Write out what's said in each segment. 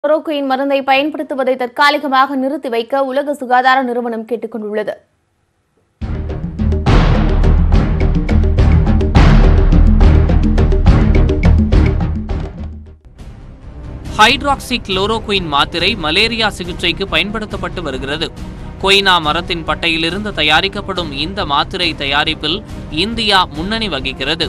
chloroquine மருந்தை பயன்படுத்துவதை தற்காலிகமாக நிறுத்தி வைக்க உலக சுகாதார நிறுவனம் கேட்டுக் கொண்டுள்ளது ஹைட்ராக்சி குளோரோகுயின் மாத்திரை மலேரியா சிகிச்சைக்கு பயன்படுத்தப்பட்டு வருகிறது கொய்னா மரத்தின் பட்டையிலிருந்து தயாரிக்கப்படும் இந்த மாத்திரை தயாரிப்பில் இந்தியா முன்னணி வகிக்கிறது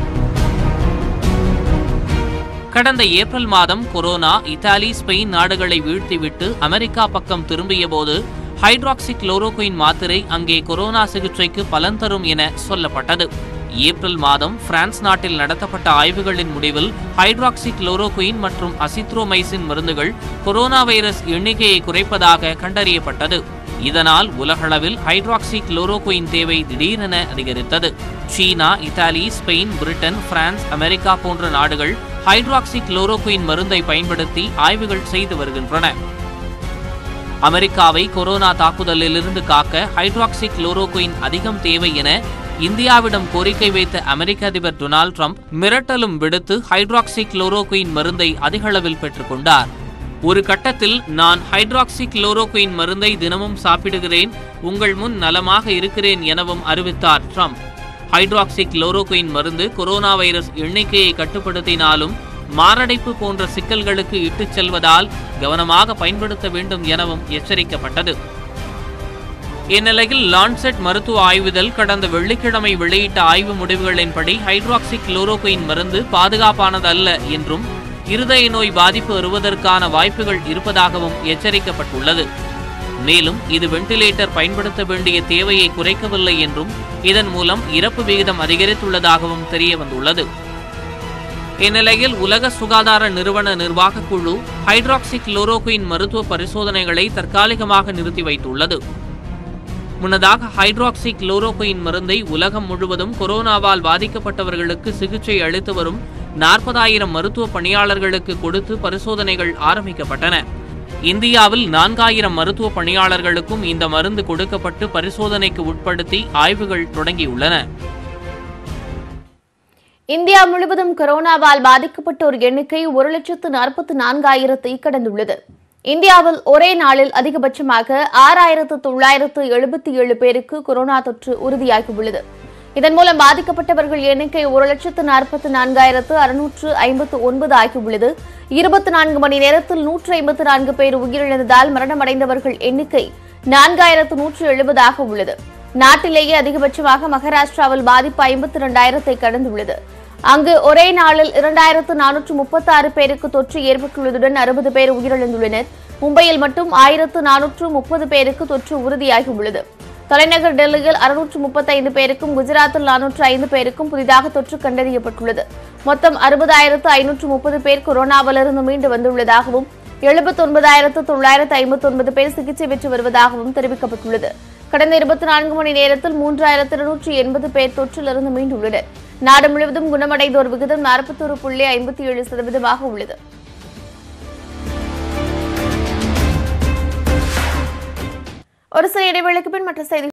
கடந்த ஏப்ரல் மாதம் கொரோனா இத்தாலி ஸ்பெயின் நாடுகளை வீழ்த்திவிட்டு அமெரிக்கா பக்கம் திரும்பியபோது ஹைட்ராக்சி குளோரோகுயின் மாத்திரை அங்கே கொரோனா சிகிச்சைக்கு பலன் தரும் என சொல்லப்பட்டது ஏப்ரல் மாதம் பிரான்ஸ் நாட்டில் நடத்தப்பட்ட ஆய்வுகளின் முடிவில் ஹைட்ராக்சி குளோரோகுயின் மற்றும் அசித்ரோமைசின் மருந்துகள் கொரோனா வைரஸ் எண்ணிக்கையை குறைப்பதாக கண்டறியப்பட்டது இதனால் உலகளவில் ஹைட்ராக்சி குளோரோகுயின் தேவை திடீரென அதிகரித்தது சீனா Italy Spain Britain France America போன்ற நாடுகள் ஹைட்ராக்சி குளோரோகுயின் மருந்தை பயன்படுத்தி ஆய்வுகள் செய்து வருகின்றன அமெரிக்காவை கொரோனா தாக்குதலிலிருந்து காக்க ஹைட்ராக்சி குளோரோகுயின் அதிகம் தேவை என இந்தியாவிடம் கோரிக்கை வைத்த அமெரிக்க அதிபர் டொனால்ட் ட்ரம்ப் மிரட்டலும் விடுத்து ஹைட்ராக்சி குளோரோகுயின் மருந்தை அதிகளவில் பெற்றுக்கொண்டார் ஒரு கட்டத்தில் நான் ஹைட்ராக்சி குளோரோகுயின் மருந்தை தினமும் சாப்பிடுகிறேன் உங்கள் முன் நலமாக இருக்கிறேன் எனவும் அறிவித்தார் ட்ரம்ப் ஹைட்ராக்சி குளோரோகுயின் மருந்து கொரோனா வைரஸ் எண்ணிக்கையை கட்டுப்படுத்தினாலும் மாரடைப்பு போன்ற சிக்கல்களுக்கு இட்டுச் செல்வதால் கவனமாக பயன்படுத்த வேண்டும் எனவும் எச்சரிக்கப்பட்டது இந்நிலையில் லான்செட் மருத்துவ ஆய்வுதல் கடந்த வெள்ளிக்கிழமை வெளியிட்ட ஆய்வு முடிவுகளின்படி ஹைட்ராக்சி குளோரோகுயின் மருந்து பாதுகாப்பானதல்ல என்றும் இருதய நோய் பாதிப்பு வருவதற்கான வாய்ப்புகள் இருப்பதாகவும் எச்சரிக்கப்பட்டுள்ளது மேலும் இது வெண்டிலேட்டர் பயன்படுத்த வேண்டிய தேவையை குறைக்கவில்லை என்றும் இதன் மூலம் இறப்பு விகிதம் அதிகரித்துள்ளதாகவும் தெரிய வந்துள்ளது இந்நிலையில் உலக சுகாதார நிறுவன நிர்வாகக் குழு ஹைட்ராக்சி குளோரோகுயின் மருத்துவ பரிசோதனைகளை தற்காலிகமாக நிறுத்தி வைத்துள்ளது முன்னதாக ஹைட்ராக்சி குளோரோகுயின் மருந்தை உலகம் முழுவதும் கொரோனாவால் பாதிக்கப்பட்டவர்களுக்கு சிகிச்சை அளித்து வரும் நாற்பதாயிரம் மருத்துவ பணியாளர்களுக்கு கொடுத்து பரிசோதனைகள் ஆரம்பிக்கப்பட்டன இந்தியாவில் நான்காயிரம் மருத்துவ பணியாளர்களுக்கும் இந்த மருந்து கொடுக்கப்பட்டு பரிசோதனைக்கு உட்படுத்தி ஆய்வுகள் தொடங்கியுள்ளன இந்தியா முழுவதும் கொரோனாவால் பாதிக்கப்பட்டோர் எண்ணிக்கை ஒரு லட்சத்து நாற்பத்தி நான்காயிரத்தை கடந்துள்ளது இந்தியாவில் ஒரே நாளில் அதிகபட்சமாக ஆறாயிரத்து தொள்ளாயிரத்து எழுபத்தி ஏழு பேருக்கு கொரோனா தொற்று உறுதியாகியுள்ளது இதன் மூலம் பாதிக்கப்பட்டவர்கள் எண்ணிக்கை ஒரு லட்சத்து நாற்பத்தி நான்காயிரத்து அறுநூற்று ஐம்பத்து ஒன்பது ஆகியுள்ளது இருபத்தி நான்கு மணி நேரத்தில் நூற்று ஐம்பத்து நான்கு பேர் உயிரிழந்ததால் மரணமடைந்தவர்கள் எண்ணிக்கை நான்காயிரத்து நூற்று எழுபதாக உள்ளது நாட்டிலேயே அதிகபட்சமாக மகாராஷ்டிராவில் பாதிப்பு ஐம்பத்தி இரண்டாயிரத்தை கடந்துள்ளது அங்கு ஒரே நாளில் இரண்டாயிரத்து நானூற்று முப்பத்தாறு பேருக்கு தொற்று ஏற்பட்டுள்ளதுடன் அறுபது பேர் உயிரிழந்துள்ளனர் மும்பையில் மட்டும் ஆயிரத்து நானூற்று முப்பது பேருக்கு தொற்று உறுதியாகியுள்ளது தலைநகர் டெல்லியில் அறுநூற்று முப்பத்தைந்து பேருக்கும் குஜராத்தில் நானூற்று ஐந்து பேருக்கும் புதிதாக தொற்று கண்டறியப்பட்டுள்ளது மொத்தம் அறுபதாயிரத்து ஐநூற்று முப்பது பேர் கொரோனாவிலிருந்து மீண்டு வந்துள்ளதாகவும் எழுபத்தி ஒன்பதாயிரத்து தொள்ளாயிரத்து ஐம்பத்தி ஒன்பது பேர் சிகிச்சை பெற்று வருவதாகவும் தெரிவிக்கப்பட்டுள்ளது கடந்த இருபத்தி நான்கு மணி நேரத்தில் மூன்றாயிரத்து இருநூற்றி எண்பது பேர் தொற்றிலிருந்து மீண்டுள்ளனர் நாடு முழுவதும் குணமடைந்தோர் விகிதம் நாற்பத்தொரு புள்ளி ஐம்பத்தி ஏழு சதவீதமாக உள்ளது ஒரு சில இடைவேளைக்கு பின் மற்ற செய்தி